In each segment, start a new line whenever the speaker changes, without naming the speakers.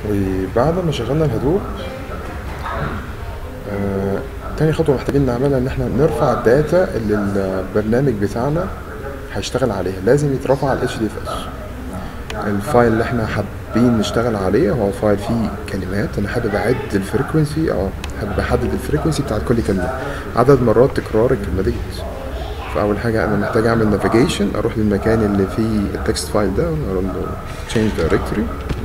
وبعد ما شغلنا الهدوب آه، تاني خطوة محتاجين نعملها إن احنا نرفع الداتا اللي البرنامج بتاعنا هيشتغل عليها لازم يترفع على HDFS الفايل اللي احنا حابين نشتغل عليه هو فايل فيه كلمات انا حابب اعد الفريكونسي اه حابب احدد الفريكونسي بتاعت كل كلمة عدد مرات تكرار الكلمة دي فاول حاجة انا محتاج اعمل نافيجيشن اروح للمكان اللي فيه التكست فايل ده اقول له change directory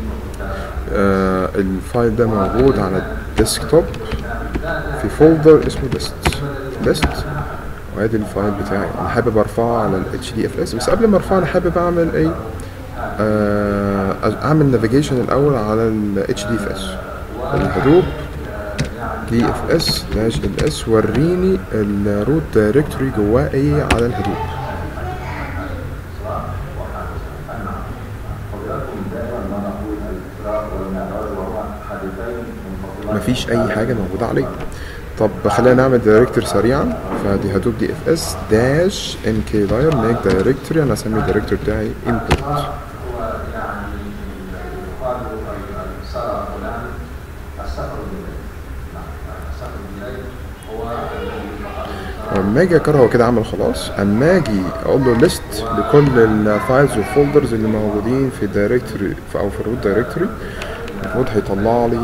آه الفايل ده موجود على الديسكتوب في فولدر اسمه ليست ليست وادي الفايل بتاعي انا حابب ارفعه على ال HDFS بس قبل ما ارفعه انا حابب اعمل ايه آه اعمل نافيجيشن الاول على ال HDFS الهدوب دي اف اس داش ال اس وريني الروت دايركتوري جواه ايه على الهدوب مفيش اي حاجه موجوده عليه طب خلينا نعمل دايركتور سريعا فدي هدوب دي اف اس داش ان كي داير ميك دايركتوري انا اسمي الدايركتور بتاعي انبوت اما اجي اكرر هو كده عمل خلاص اما اجي اقول له ليست لكل الفايلز والفولدرز اللي موجودين في الدايركتوري او في الروت دايركتوري المفروض هيطلع لي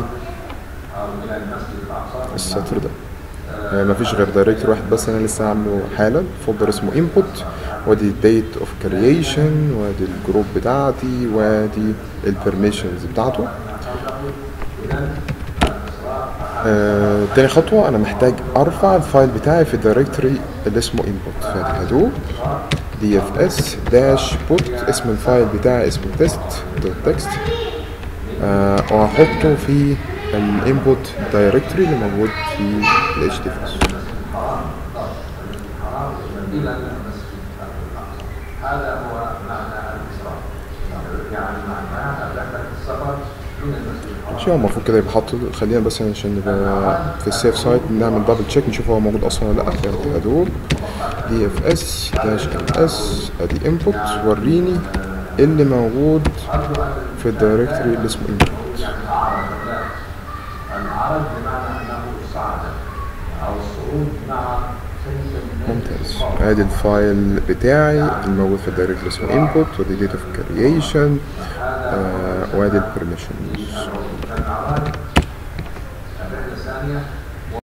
السطر ده آه مفيش غير دايركتوري واحد بس انا لسه عامله حالا فولدر اسمه input وادي الديت اوف كرييشن وادي الجروب بتاعتي وادي البرميشنز بتاعته آه، تاني خطوة أنا محتاج أرفع الفايل بتاعي في الدايركتوري اللي اسمه input فادي هدوب دي اف اس داش بوت اسم الفايل بتاعي اسمه تيست دوت تكست آه وهحطه في الانبوت دايركتوري اللي موجود في ال HDFS
هذا هو معنى الإسراء يعني معناها رحلة السفر من المسجد
ماشي هو المفروض كده يبقى حاطط خلينا بس عشان نبقى في السيف سايت نعمل دبل تشيك نشوف هو موجود اصلا ولا لا فادي هدوب دي اف اس داش ال اس ادي انبوت وريني إيه اللي موجود في الدايركتوري اللي اسمه انبوت
العرض بمعنى أنه صعد أو الصعود مع
ممتاز ادي الفايل بتاعي الموجود في الدايركتوري اسمه input ودي data of creation آه وادي البرميشنز
الرحلة الثانية